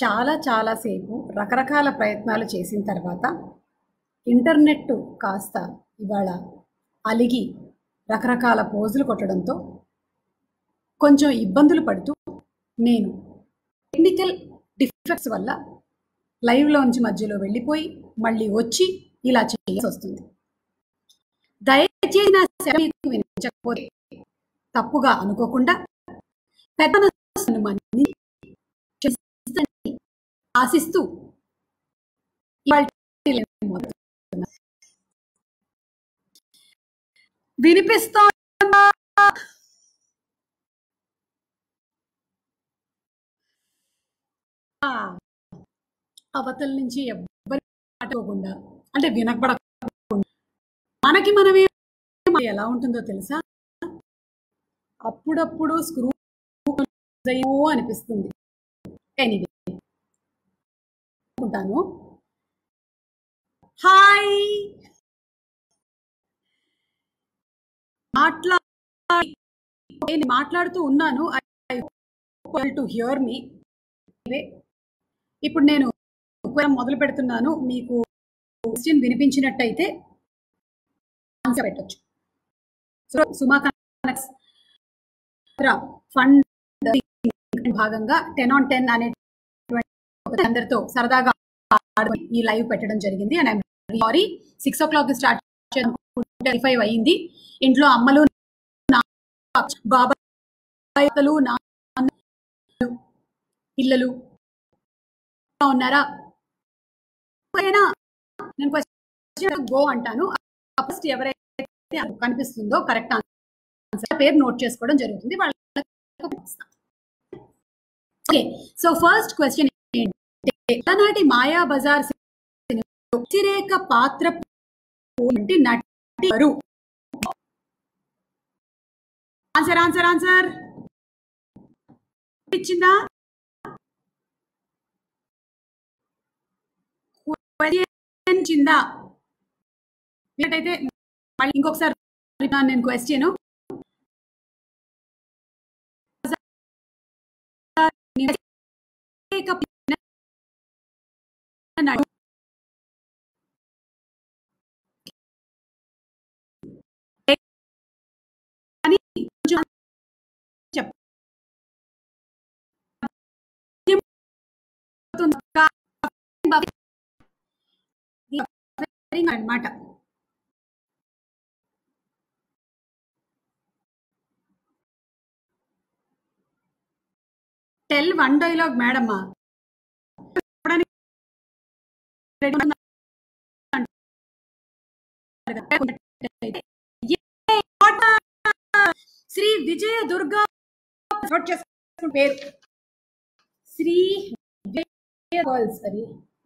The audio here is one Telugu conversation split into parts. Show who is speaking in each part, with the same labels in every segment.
Speaker 1: చాలా చాలా సేపు రకరకాల ప్రయత్నాలు చేసిన తర్వాత ఇంటర్నెట్ కాస్త ఇవాళ అలిగి రకరకాల పోజులు కొట్టడంతో కొంచెం ఇబ్బందులు పడుతూ నేను టెక్నికల్ డిఫెక్ట్స్ వల్ల లైవ్లోంచి మధ్యలో వెళ్ళిపోయి మళ్ళీ వచ్చి ఇలా చేయాల్సి వస్తుంది దయచేసి నా సేవ మీకు వినిపించకపోతే తప్పుగా అనుకోకుండా పెద్ద మనస్సును మన్నించి క్షమిస్తారని ఆశిస్తూ ఇవాళ మొదలుపెడుతున్నా. వినిపిస్తోందా ఆ, అవతల నుంచి ఎవ్వరి మాట్లాడకుండా అంటే వినపడకుండా మనకి మనమే ఎలా ఉంటుందో తెలుసా అప్పుడప్పుడు స్క్రూ అయ్యో అనిపిస్తుంది ఎనీవే అనుకుంటాను హాయ్ మాట్లా నేను మాట్లాడుతూ ఉన్నాను ఐ టు హియర్ మీ ఇప్పుడు నేను మొదలు పెడుతున్నాను మీకు క్వశ్చన్ వినిపించినట్టయితే ఆన్సర్ పెట్టచ్చు సో సుమా కనెక్ట్స్ ఫండ్ భాగంగా టెన్ ఆన్ టెన్ అనే అందరితో సరదాగా ఆడుకొని ఈ లైవ్ పెట్టడం జరిగింది and I'm sorry six o'clock start twenty five అయ్యింది ఇంట్లో అమ్మలు నా- బాబాయ్లు నాన్న పిల్లలు ఉన్నారా ఓకేనా నేను క్వశ్చన్ గో అంటాను ఫస్ట్ ఎవరైతే కనిపిస్తుందో కరెక్ట్ ఆన్సర్ పేరు నోట్ చేసుకోవడం జరుగుతుంది వాళ్ళకి ఓకే సో ఫస్ట్ క్వశ్చన్ ఏంటంటే తనాటి మాయా బజార్ సినిమాలో వ్యతిరేక పాత్ర పోటీ నటి ఎవరు ఆన్సర్ ఆన్సర్ ఆన్సర్ ఇచ్చిందా క్వశ్చన్ చిందా ఏంటైతే మళ్ళీ ఇంకొకసారి అడుగుతాను నేను క్వశ్చన్ అని కొంచెం చెప్ అనమాట టెల్ వన్ డైలాగ్ మేడమ్మా శ్రీ విజయ దుర్గా నోట్ చేసుకున్న పేరు శ్రీ విజయ పర్ల్స్ అది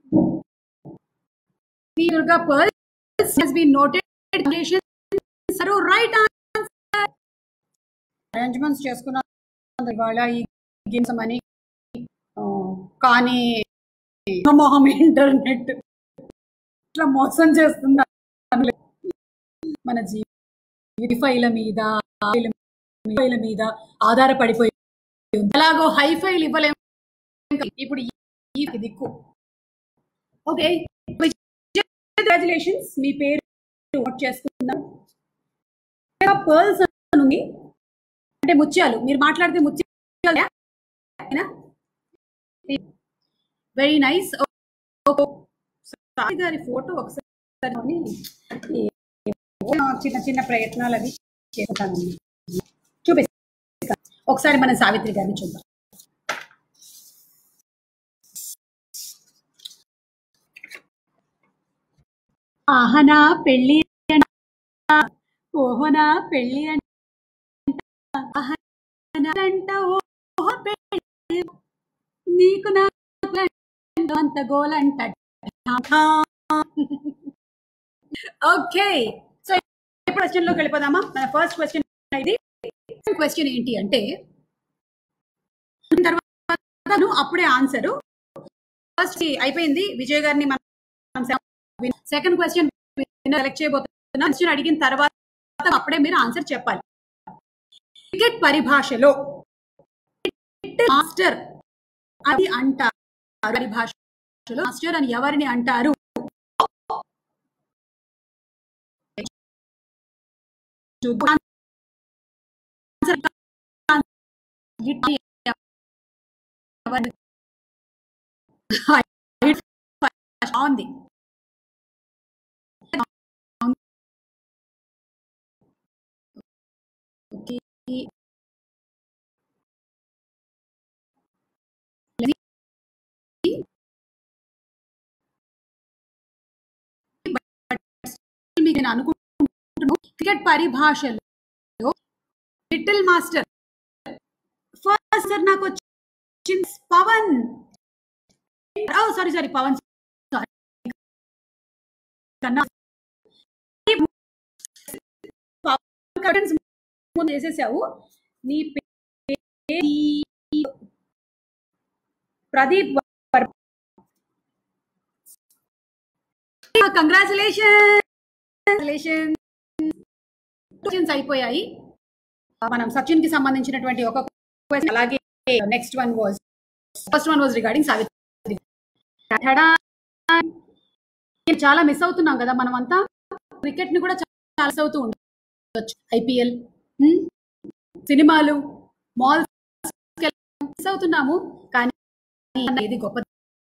Speaker 1: Shri Durga pearls has been noted sir right answer arrangements చేసుకున్నాను ఇవాళ ఈ గేమ్స్ అని ఆ, కానీ మొహం ఇంటర్నెట్ ఇట్లా మోసం చేస్తున్నా మన జీవి ఫైల మీద ఫైల మీద ఆధారపడిపోయి ఉంది. ఎలాగో హై ఫైల్ ఇవ్వలేము ఇప్పుడు ఈ ఈ దిక్కు ఓకే కంగ్రాచులేషన్స్ మీ పేరు నోట్ చేసుకున్నాం పర్ల్స్ ఉంది అంటే ముత్యాలు మీరు మాట్లాడితే ముత్యాలు వెరీ నైస్ గారి ఫోటో ఒకసారి ఈ చిన్న చిన్న ప్రయత్నాలు అవి చేస్తానండి చూపిస్తాను ఒకసారి మన సావిత్రి గారిని చూద్దాం ఆహనా పెళ్ళి అంట ఓహనా పెళ్ళి అంట ఆహనా అంట ఓహ పెళ్ళి నీకు నాకు అంత గోలంట ఓకే సో ఇప్పుడు క్వశ్చన్ లోకి వెళ్ళిపోదామా మన ఫస్ట్ క్వశ్చన్ ఇది క్వశ్చన్ ఏంటి అంటే తర్వాత అప్పుడే ఆన్సర్ ఫస్ట్ అయిపోయింది విజయ్ గారిని మనం సెకండ్ క్వశ్చన్ సెలెక్ట్ చేయబోతున్నా క్వశ్చన్ అడిగిన తర్వాత అప్పుడే మీరు ఆన్సర్ చెప్పాలి క్రికెట్ పరిభాషలో మాస్టర్ అది అంటారు పరిభాషలో మాస్టర్ అని ఎవరిని అంటారు ఉంది ఓకే మీకు నేను అనుకుంటున్నాను క్రికెట్ పరిభాషలో లిటిల్ మాస్టర్ ఫస్ట్ సార్ నాకు వచ్చింది Pawan oh sorry sorry Pawan sorry కన్నా పవన్ కరెన్స్ ముందు చేసేసావు నీ పేరు ప్రదీప్ కంగ్రాచులేషన్ అయిపోయాయి మనం సచిన్ కి సంబంధించినటువంటి ఒక క్వశ్చన్ అలాగే next one was first one was regarding Savitri తడా. చాలా మిస్ అవుతున్నాం కదా మనం అంతా క్రికెట్ ని కూడా చాలా మిస్ అవుతూ ఉండొచ్చు ఐపీఎల్ సినిమాలు మాల్స్ మిస్ అవుతున్నాము కానీ ఇది గొప్ప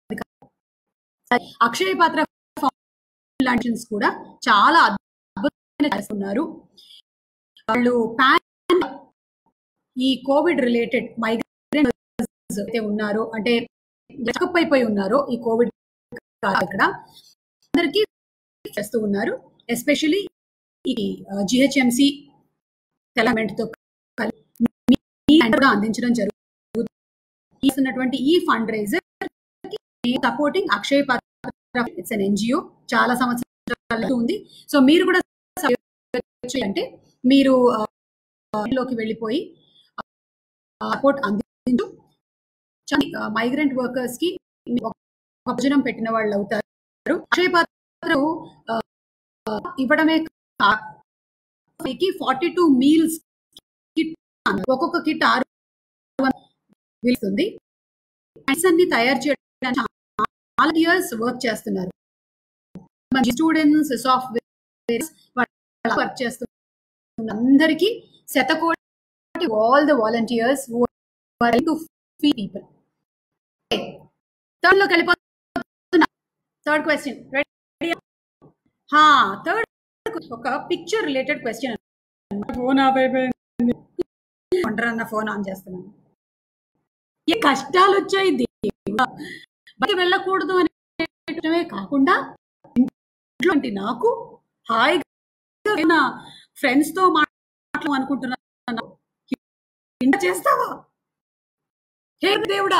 Speaker 1: అక్షయ పాత్ర లాంటి కూడా చాలా అద్భుతంగా చేస్తున్నారు వాళ్ళు ప్యాన్ ఈ కోవిడ్ రిలేటెడ్ మైగ్రేన్ అయితే ఉన్నారో అంటే బ్యాకప్ అయిపోయి ఉన్నారో ఈ కోవిడ్ ఇక్కడ అందరికీ చేస్తూ ఉన్నారు ఎస్పెషలీ ఈ జిహెచ్ఎంసి తెలంగాణతో కూడా అందించడం జరుగుతుంది ఇస్తున్నటువంటి ఈ ఫండ్ రైజర్ సపోర్టింగ్ అక్షయ్ పాత్ర ఇట్స్ అన్ ఎన్జిఓ చాలా సంవత్సరాలు ఉంది సో మీరు కూడా అంటే మీరు లోకి వెళ్ళిపోయి సపోర్ట్ అందించు మైగ్రెంట్ వర్కర్స్ కి భోజనం పెట్టిన వాళ్ళు అవుతారు అక్షయ పాత్ర ఇవ్వడమే ఫార్టీ టూ మీల్స్ కిట్ ఒక్కొక్క కిట్ ఆరు వెళ్తుంది అన్ని తయారు చేయడానికి చాలా ఇయర్స్ వర్క్ చేస్తున్నారు మంచి స్టూడెంట్స్ సాఫ్ట్వేర్ వర్క్ చేస్తున్నారు అందరికీ శతకోటి all the volunteers to feed people third లోకి వెళ్ళిపోతున్నా థర్డ్ క్వశ్చన్ రెడీ థర్డ్ ఒక పిక్చర్ రిలేటెడ్ క్వశ్చన్ ఫోన్ ఒంటరి అన్న ఫోన్ ఆన్ చేస్తున్నాను ఏ కష్టాలు వచ్చాయి బయట వెళ్ళకూడదు అనే కాకుండా ఇంట్లో నాకు హాయిగా ఫ్రెండ్స్ తో మాట్లాడడం అనుకుంటున్నాను ఇంత చేస్తావా హే దేవుడా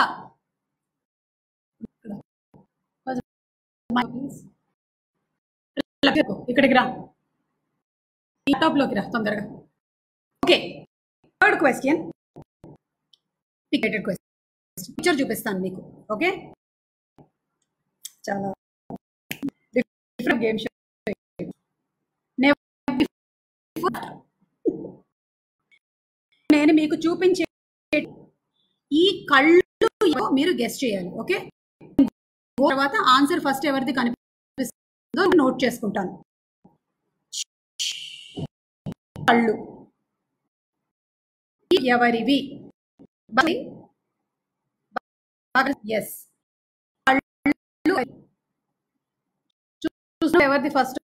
Speaker 1: ఇక్కడికి రా ల్యాప్టాప్ లోకి రా తొందరగా ఓకే థర్డ్ క్వశ్చన్ టికెటెడ్ క్వశ్చన్ పిక్చర్ చూపిస్తాను మీకు ఓకే చాలా డిఫరెంట్ గేమ్ షో నేను మీకు చూపించే ఈ కళ్ళు మీరు గెస్ట్ చేయాలి ఓకే తర్వాత ఆన్సర్ ఫస్ట్ ఎవరిది కనిపిస్తుందో నోట్ చేసుకుంటాను కళ్ళు ఎవరివి ఎస్ కళ్ళు చూసిన ఎవరిది ఫస్ట్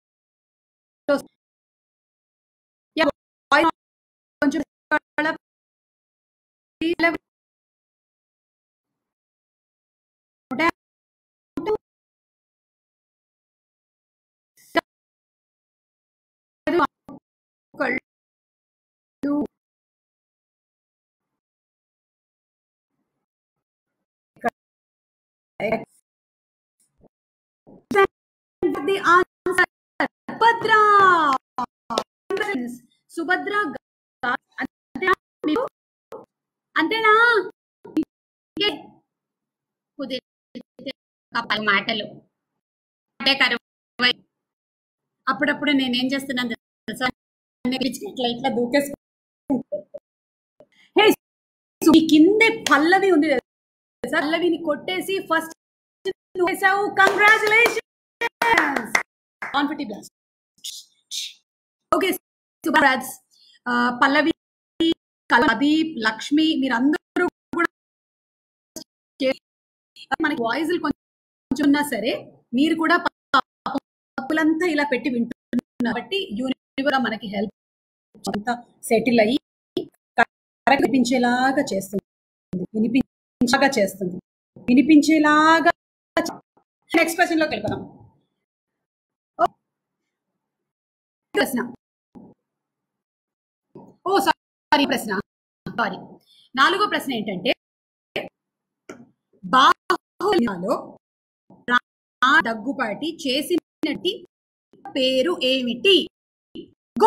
Speaker 1: కొంచెం the answer సుభద్ర సుభద్ర అంతేనా మీకు అంతేనా మాటలు అంటే కరువు అప్పుడప్పుడు నేనేం చేస్తున్నాను తెలుసా ఇట్లా ఇట్లా దూకేసుకుంటా హే కిందే పల్లవి ఉంది పల్లవిని కొట్టేసి ఫస్ట్ నువ్వు వేసావు congratulations confetti blast okay Subraj Pallavi Kuldeep Lakshmi మీరందరూ కూడా మనకి వాయిస్ కొంచెం ఉన్నా సరే మీరు కూడా తప్పులంతా ఇలా పెట్టి వింటున్నారు కాబట్టి యూనివర్ మనకి హెల్ప్ అంతా సెటిల్ అయ్యి కరెక్ట్ వినిపించేలాగా చేస్తుంది వినిపించేలాగా చేస్తుంది వినిపించేలాగా నెక్స్ట్ క్వశ్చన్ లోకి వెళ్ళిపోదాం ప్రశ్న ఓ సారీ ప్రశ్న సారీ నాలుగో ప్రశ్న ఏంటంటే బాహులో దగ్గుపాటి చేసినట్టి పేరు ఏమిటి గో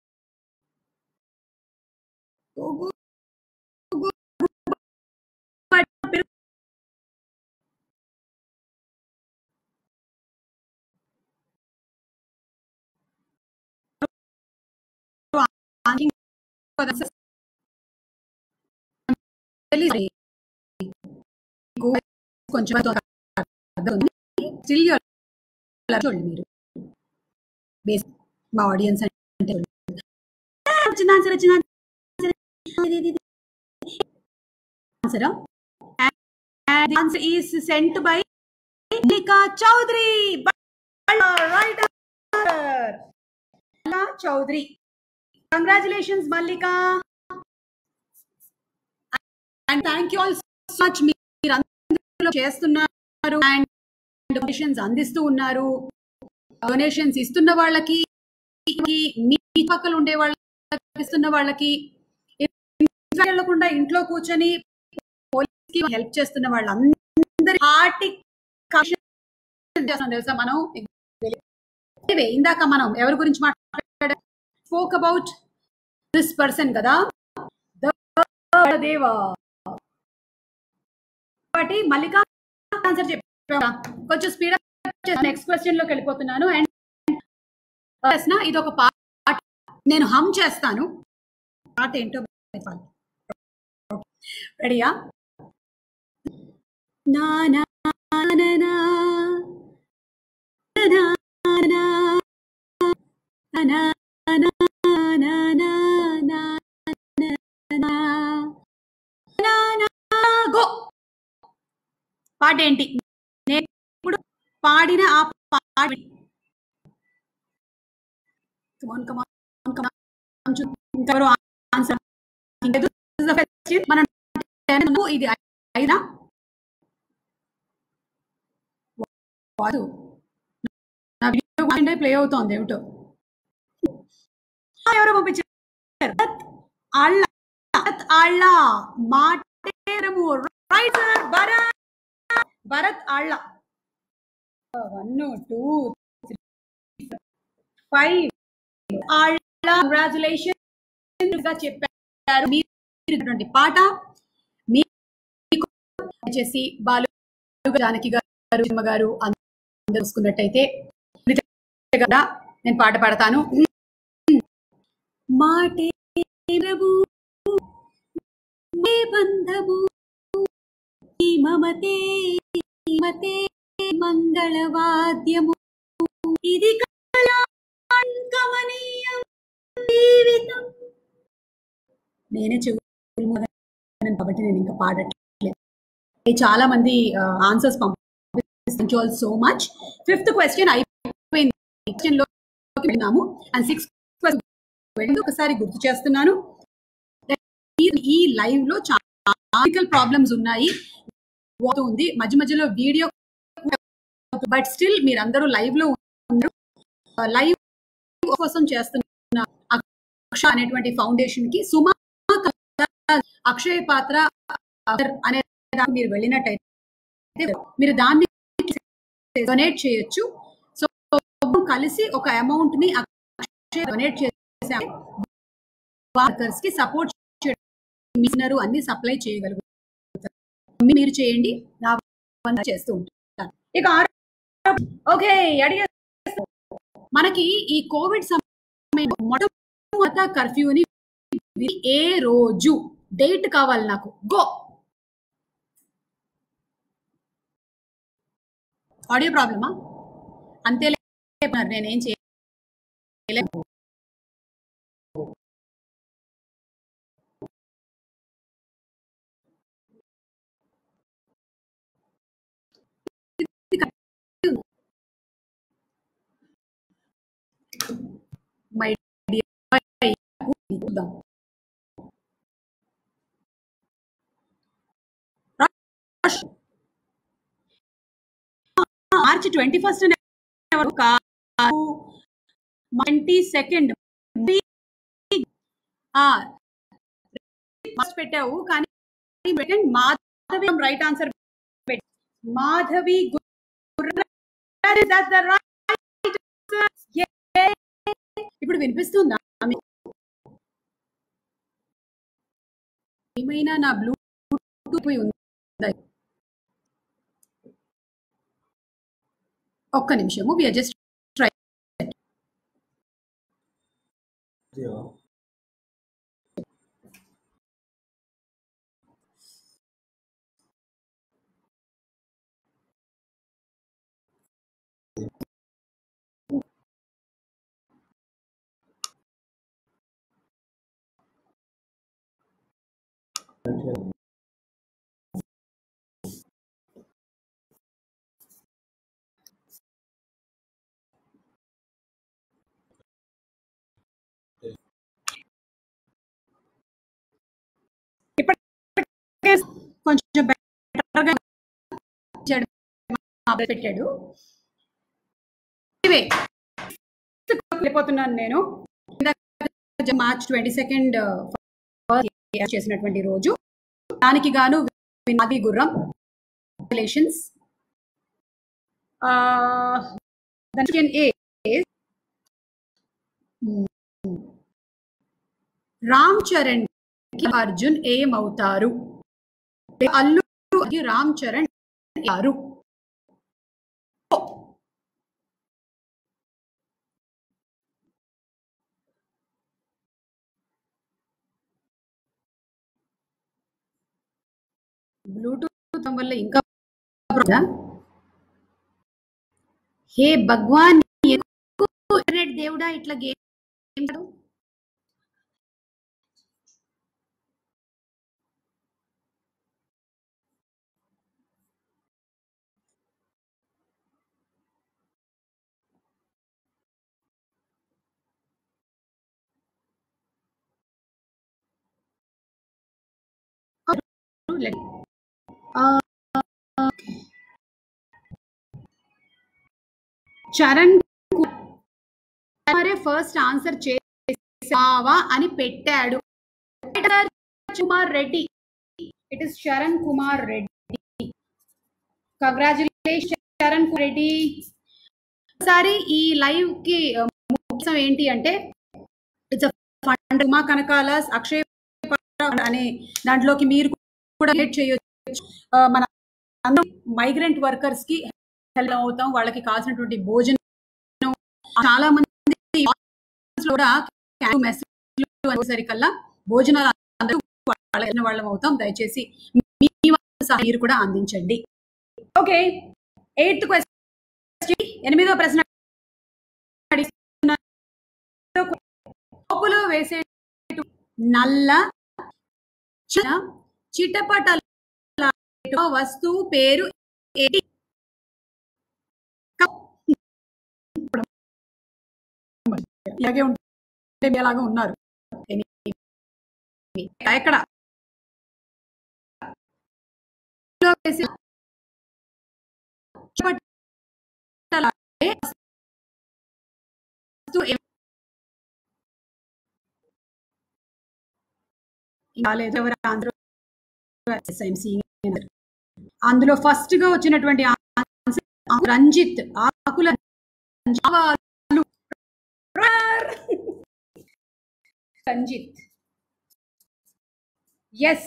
Speaker 1: కొంచెం స్టిల్ చూడండి మీరు బేస్ మా ఆడియన్స్ అంటే వచ్చిన ఆన్సర్ వచ్చిన answer answer is sent by Mallika Chowdary right Chowdary congratulations Mallika and thank you all so much మీరు అందరూ చేస్తున్నారు అండ్ డొనేషన్స్ అందిస్తూ ఉన్నారు డొనేషన్స్ ఇస్తున్న వాళ్ళకి మీ పక్కన ఉండే వాళ్ళకి ఇస్తున్న వాళ్ళకి వెళ్లకుండా ఇంట్లో కూర్చొని పోలీస్ కి హెల్ప్ చేస్తున్న వాళ్ళందరి హార్టీ చేస్తున్నాం తెలుసా మనం ఇందాక మనం ఎవరి గురించి మాట్లాడా స్పోక్ అబౌట్ దిస్ పర్సన్ కదా దేవా కాబట్టి మల్లికా ఆన్సర్ చెప్పా కొంచెం స్పీడ్ నెక్స్ట్ క్వశ్చన్ లోకి వెళ్ళిపోతున్నాను అండ్ ప్రశ్న ఇది ఒక పాట నేను హమ్ చేస్తాను పాట ఏంటో రెడీయా నా నా నా నా గో పాటేంటి నేను ఇప్పుడు పాడిన ఆ పాట కమాన్ కమాన్ కమాన్ ఇంకెవరు ఆన్సర్ మనం ఇది అయినా నా వీడియో ప్లే అవుతోంది ఏమిటో ఎవరో పంపించారు అళ్ళ అళ్ళ మాటేరము right sir Bharat Bharat Alla one two five Alla congratulation గా చెప్పారు మీరు పాట మీకు వచ్చేసి బాలు జానకి గారు గారు అందరూ చూసుకున్నట్టయితే నేను పాట పాడతాను మాటే బంధము మమతే మతే మంగళవాద్యము ఇది గమనీయం జీవితం నేనే చెవులు కాబట్టి నేను ఇంకా పాడట్లేదు చాలా మంది ఆన్సర్స్ పంపించాల్ సో మచ్ ఫిఫ్త్ క్వశ్చన్ అయిపోయింది క్వశ్చన్ లో వెళ్ళినాము అండ్ సిక్స్ ఒకసారి గుర్తు చేస్తున్నాను ఈ లైవ్ లో చాలా ప్రాబ్లమ్స్ ఉన్నాయి ఉంది మధ్య మధ్యలో వీడియో బట్ స్టిల్ మీరందరూ లైవ్ లో ఉన్నారు లైవ్ కోసం చేస్తున్న అక్ష అనేటువంటి ఫౌండేషన్ కి సుమా అక్షయ పాత్ర అనే మీరు వెళ్ళినట్టయితే మీరు దాన్ని డొనేట్ చేయొచ్చు సో కలిసి ఒక అమౌంట్ ని డొనేట్ చేసే వర్కర్స్ కి సపోర్ట్ మిషనరు అన్ని సప్లై చేయగలుగుతారు మీరు చేయండి నా చేస్తూ ఉంటాను ఇక ఓకే అడిగే మనకి ఈ కోవిడ్ సమయం మొట్టమొదట కర్ఫ్యూని ఏ రోజు డేట్ కావాలి నాకు గో ఆడియో ప్రాబ్లమా అంతే నేనేం చేయలేదు మై చూద్దాం March twenty first twenty second పెట్టావు కానీ second Madhavi right answer Madhavi ఇప్పుడు వినిపిస్తుందా ఏమైనా నా బ్లూటూత్ ఉందా ఒక్క నిమిషము వి జస్ట్ ట్రై కొంచెం బెటర్గా పెట్టాడు ఇవే వెళ్ళిపోతున్నాను నేను మార్చ్ ట్వంటీ సెకండ్ చేసినటువంటి రోజు దానికి గాను వినాది గుర్రం రిలేషన్స్ ఏ రామ్ చరణ్ అర్జున్ ఏమవుతారు అల్లు రామ్ చరణ్ గారు బ్లూటూత్ వల్ల ఇంకా హే భగవాన్ ఇంటర్నెట్ దేవుడా ఇట్లా game let uh, Charan first answer చేసావా అని పెట్టాడు Kumar Reddy it is Charan Kumar Reddy congratulation Charan Reddy ఒకసారి ఈ లైవ్ కి ముఖ్యం ఏంటి అంటే ఇట్స్ ఫండ్ ఉమా కనకాలస్ అక్షయ్ అనే దాంట్లోకి మీరు కూడా హెల్ప్ చేయొచ్చు మన అందరం మైగ్రెంట్ వర్కర్స్ కి హెల్ప్ అవుతాం వాళ్ళకి కావాల్సినటువంటి భోజనం చాలా మంది కూడా సరికల్లా భోజనాలు అందరూ వాళ్ళం అవుతాం దయచేసి మీ సహాయం మీరు కూడా అందించండి ఓకే ఎయిత్ క్వశ్చన్ ఎనిమిదో ప్రశ్న పోపులో వేసే నల్ల చిటపట వస్తువు పేరు ఏంటి ఇలాగే ఉంటే ఎలాగా ఉన్నారు ఎక్కడ అందులో ఫస్ట్ గా వచ్చినటువంటి రంజిత్ ఆకుల రంజిత్ ఎస్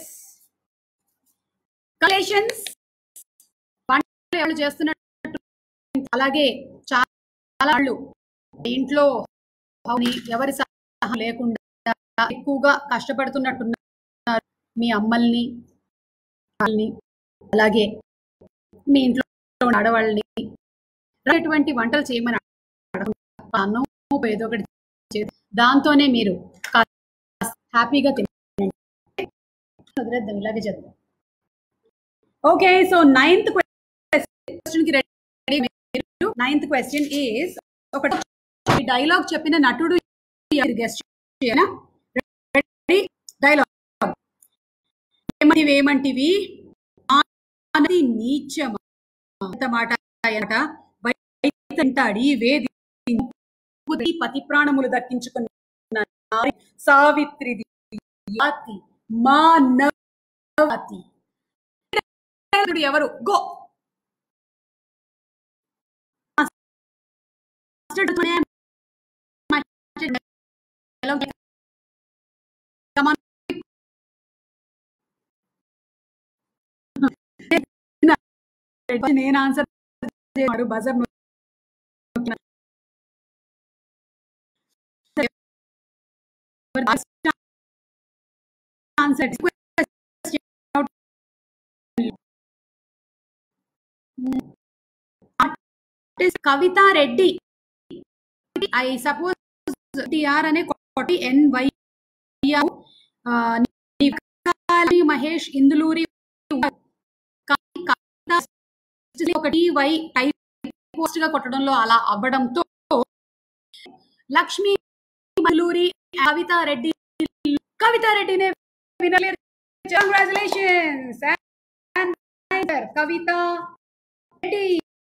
Speaker 1: కలేషన్స్ వంటలు చేస్తున్నట్టు అలాగే చాలా వాళ్ళు ఇంట్లో ఎవరి సహాయం లేకుండా ఎక్కువగా కష్టపడుతున్నట్టున్నారు మీ అమ్మల్ని అలాగే మీ ఇంట్లో ఆడవాళ్ళని ఎటువంటి వంటలు చేయమని అడగకుండా అన్నం ఏదో ఒకటి చేసి దాంతోనే మీరు కాస్త హ్యాపీగా తినండి వదిలేద్దాం ఇలాగే చేద్దాం ఓకే సో నైన్త్ క్వశ్చన్ కి రెడీ మీరు నైన్త్ క్వశ్చన్ ఈస్ ఒక డైలాగ్ చెప్పిన నటుడు గెస్ట్ రెడీ డైలాగ్ ఏమంటివి ఏమంటివి అది నీచమా అంత మాట ఎనట బయట తింటాడి వేది పతి ప్రాణములు దక్కించుకున్న నారి సావిత్రిది యాతి మానవతి ఎవరు గో నేను answer buzzer answer Kavitha Reddy I suppose TR అనే కొట్టి ఎన్ వై మహేష్ ఇందులూరి ఒకటి వై టైప్ పోస్ట్ గా కొట్టడంలో అలా అవ్వడంతో లక్ష్మి మల్లూరి కవిత రెడ్డి కవిత రెడ్డినే వినలేరు కంగ్రాచులేషన్స్ కవిత రెడ్డి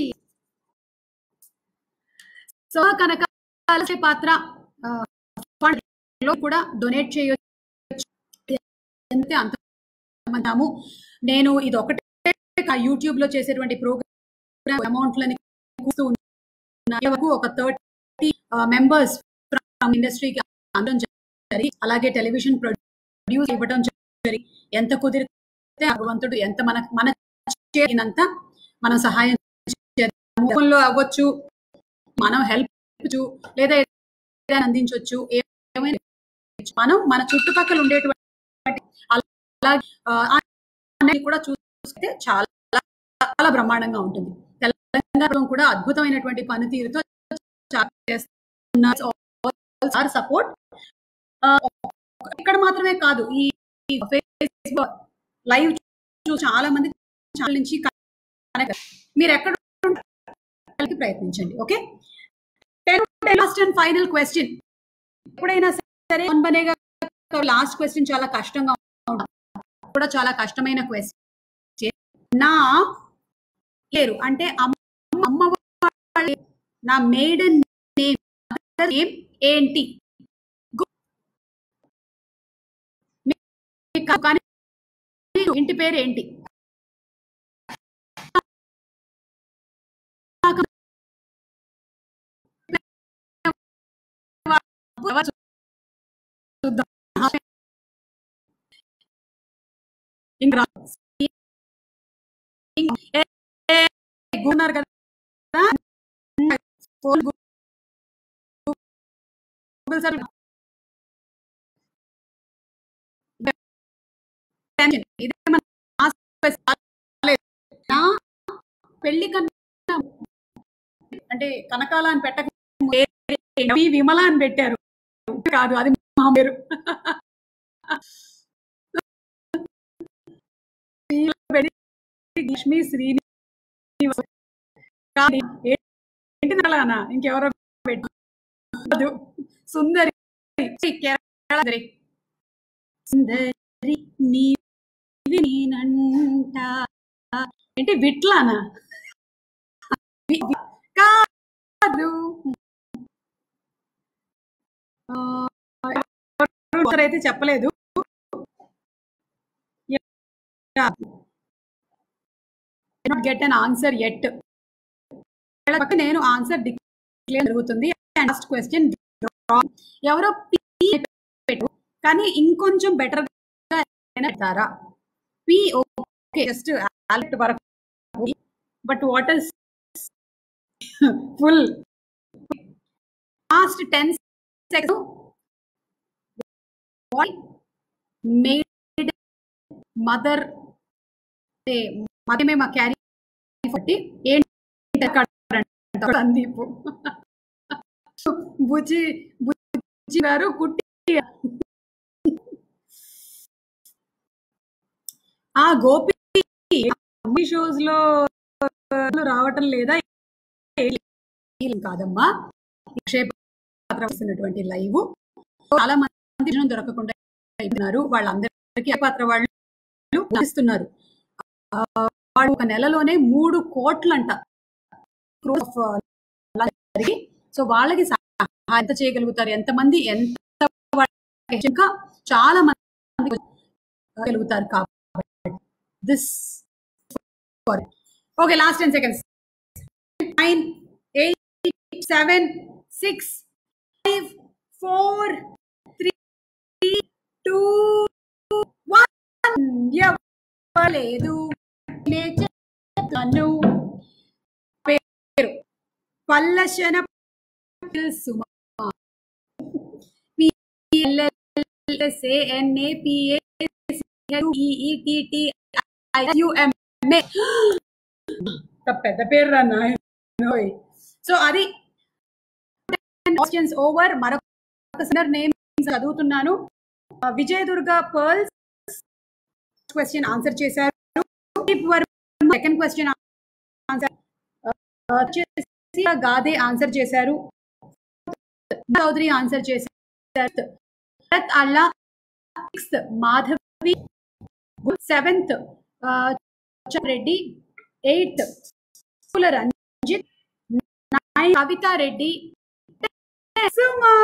Speaker 1: సో కనుక కలిసే పాత్ర ఫండ్ లో కూడా డొనేట్ చేయొచ్చు ఎంత అంతమందాము నేను ఇది ఒకటే యూట్యూబ్ లో చేసేటువంటి ప్రోగ్రామ్ అమౌంట్లని చూస్తూ వరకు ఒక థర్టీ మెంబర్స్ ఫ్రమ్ ఇండస్ట్రీకి అందడం జరిగి అలాగే టెలివిజన్ ప్రొడ్యూస్ ఇవ్వడం జరిగి ఎంత కుదిరితే భగవంతుడు ఎంత మన మన చేయనంత మనం సహాయం ముఖంలో అవ్వచ్చు మనం హెల్ప్ లేదా ఏదైనా అందించవచ్చు ఏమైనా మనం మన చుట్టుపక్కల ఉండేటువంటి అలాగే కూడా చూస్తే చాలా చాలా బ్రహ్మాండంగా ఉంటుంది తెలంగాణ కూడా అద్భుతమైనటువంటి పనితీరుతో చేస్తున్నారు సపోర్ట్ ఇక్కడ మాత్రమే కాదు ఈ ఫేస్బుక్ లైవ్ చాలా మంది ఛానల్ నుంచి మీరు ఎక్కడ ప్రయత్నించండి okay last and final question ఎప్పుడైనా సరే బనేగా లాస్ట్ క్వశ్చన్ చాలా కష్టంగా ఉంటుంది కూడా చాలా కష్టమైన క్వశ్చన్ నా పేరు అంటే అమ్మ నా మేడన్ నేమ్ నేమ్ ఏంటి కానీ ఇంటి పేరు ఏంటి చూద్దాం ఇంకా ఉన్నారు కదా ఫోన్ గూగుల్ సార్ ఇదే మన పెళ్లి కన్నా అంటే కనకాల అని పెట్టక విమల అని పెట్టారు కాదు అది మా పేరు లక్ష్మి శ్రీని ఏంటి నలానా ఇంకెవరో పెట్టు సుందరి కేరళ సుందరి నీనంట ఏంటి విట్లానా కాదు అయితే చెప్పలేదు గెట్ అన్ ఆన్సర్ ఎట్ నేను ఆన్సర్ డిక్లేర్ జరుగుతుంది లాస్ట్ క్వశ్చన్ ఎవరో పెట్టు కానీ ఇంకొంచెం బెటర్ గా పెడతారా పి ఓకే జస్ట్ అలర్ట్ వరకు but what is full last ten second made mother మదమే మా క్యారీ బట్టి ఏంటి అంట సందీప్ బుజ్జి బుజ్జి గారు కుట్టి ఆ గోపి అన్ని షోస్ లో రావటం లేదా ఏం కాదమ్మా నిక్షేప పాత్ర వస్తున్నటువంటి లైవ్ చాలా మంది జనం దొరకకుండా అయిపోయినారు వాళ్ళందరికీ ఆ పాత్ర వాళ్ళు ఇస్తున్నారు వాడు ఒక నెలలోనే మూడు కోట్లంట crores of, uh, జరిగి సో వాళ్ళకి సహాయం ఎంత చేయగలుగుతారు ఎంతమంది ఎంత వాళ్ళకి ఇంకా చాలా మంది గలుగుతారు కాబట్టి this okay last ten seconds nine eight seven six five four three two one లేదు నే చెప్తాను పేరు పల్లశన సుమ పెద్ద పేరు రా నాయనోయ్ సో అది క్వశ్చన్స్ ఓవర్ మరొక నేమ్ చదువుతున్నాను విజయ దుర్గా పర్ల్స్ క్వశ్చన్ ఆన్సర్ చేశారు సెకండ్ క్వశ్చన్ ఆన్సర్ వచ్చేసి గాదే ఆన్సర్ చేశారు చౌదరి ఆన్సర్ చేశారు Bharat Alla sixth Madhavi seventh Reddy eighth పూల రంజిత్ నైన్ కవితా రెడ్డి సుమా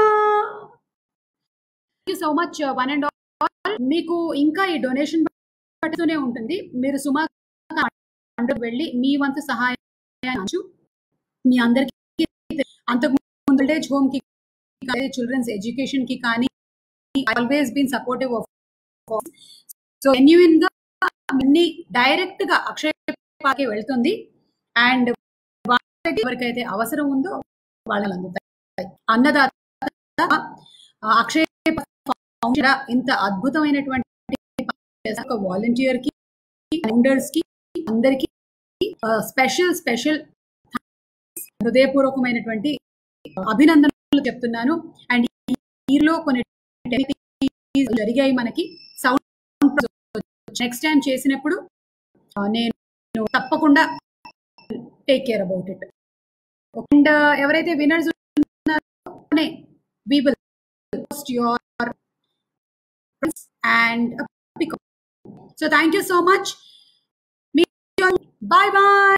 Speaker 1: so much one and all మీకు ఇంకా ఈ డొనేషన్ పడుతూనే ఉంటుంది మీరు సుమా వెళ్ళి మీ వంతు సహాయం మీ అందరికీ అంతకు ముందు విలేజ్ హోమ్ కి చిల్డ్రన్స్ ఎడ్యుకేషన్ కి కానీ always been supportive of so genuine గా అన్ని డైరెక్ట్ గా అక్షయ పాకి వెళ్తుంది అండ్ వాళ్ళకి ఎవరికైతే అవసరం ఉందో వాళ్ళని అందుతాయి అన్నదాత అక్షయ ఇంత అద్భుతమైనటువంటి వాలంటీర్ కి ఫౌండర్స్ కి అందరికి స్పెషల్ స్పెషల్ హృదయపూర్వకమైనటువంటి అభినందనలు చెప్తున్నాను అండ్ ఈలో కొన్ని జరిగాయి మనకి సౌండ్ నెక్స్ట్ టైం చేసినప్పుడు నేను తప్పకుండా take care about it and ఎవరైతే వినర్స్ ఉన్నారో we will post your and so thank you so much bye bye